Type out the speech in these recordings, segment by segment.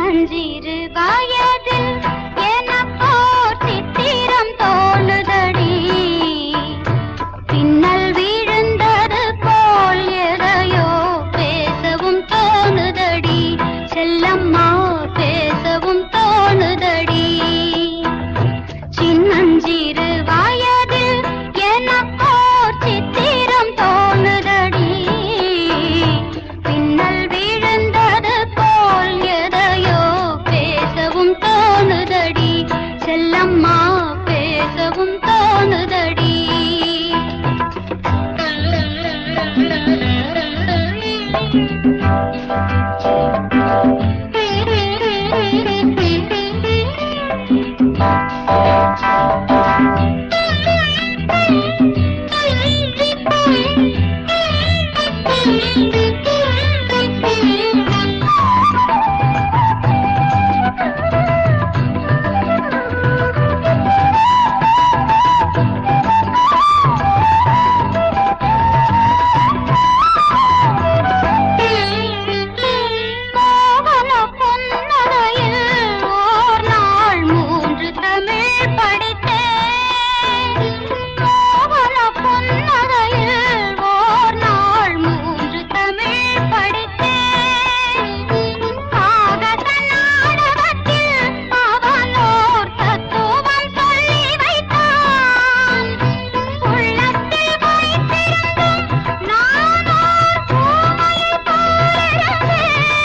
சின்னஞ்சிறு வயதில் எனக்கோர் சித்திரம் தோணுதடி பின்னல் விழுந்தது போல் எதையோ பேசவும் தோணுதடி செல்லம்மா பேசவும் தோணுதடி சின்னஞ்சிறு வயதில் எனக்கோர் சித்திரம் தோணுதடி பின்னல் விழுந்தது போல் எதையோ பேசவும் தோணுதடி செல்லம்மா பேசவும் தோணுதடி மோகன பொன்னகையில் ஓர் நாள் மூன்று தமிழ் படித்தேன் மோகன பொன்னகையில் ஓர் நாள் மூன்று தமிழ் படித்தேன் காகத நாடகத்தில் அவனோர் தத்துவம் சொல்லி வைத்தான் உள்ளத்தில் வைத்திருந்தும் நானோர் பூமையை போலிருந்தேன்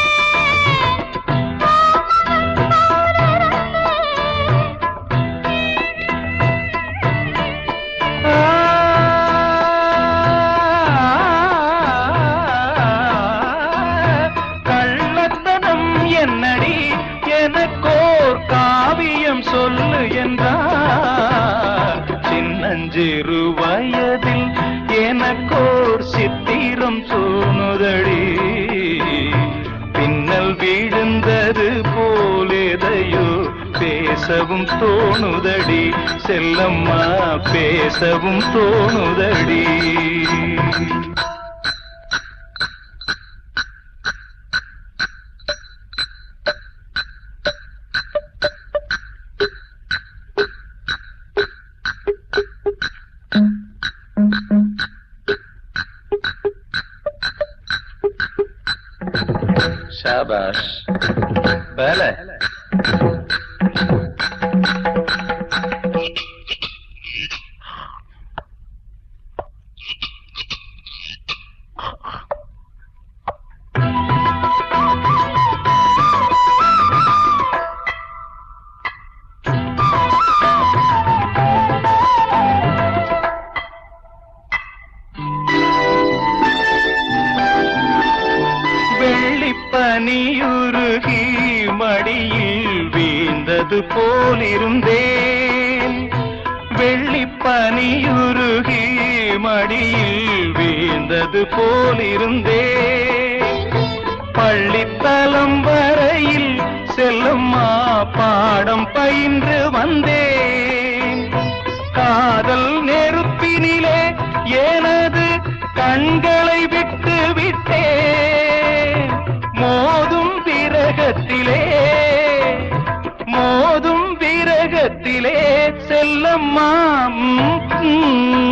கள்ளத்தனம் என்னடி எனக்கோர் காவியம் சொல்லு என்றார் சின்னஞ்சிறு வயதில் எனக்கோர் சித்திரம் சோனுதடி பின்னல் விழுந்தது போலேதையோ பேசவும் தோணுதடி செல்லம்மா பேசவும் தோணுதடி ஷாபாஷ் வேலை வெள்ளிப்பனியுருகி மடியில் வீழ்ந்தது போலிருந்தேன் வெள்ளிப்பனியுருகி மடியில் வீழ்ந்தது போலிருந்தேன் பள்ளித்தலம் வரையில் செல்லும்மா பாடம் பயின்று வந்தேன் காதல் நெருப்பினிலே எனது கண்களை விட்டு விட்டேன் மோதும் விரகத்திலே மோதும் விரகத்திலே செல்லம்மா ம், ம்.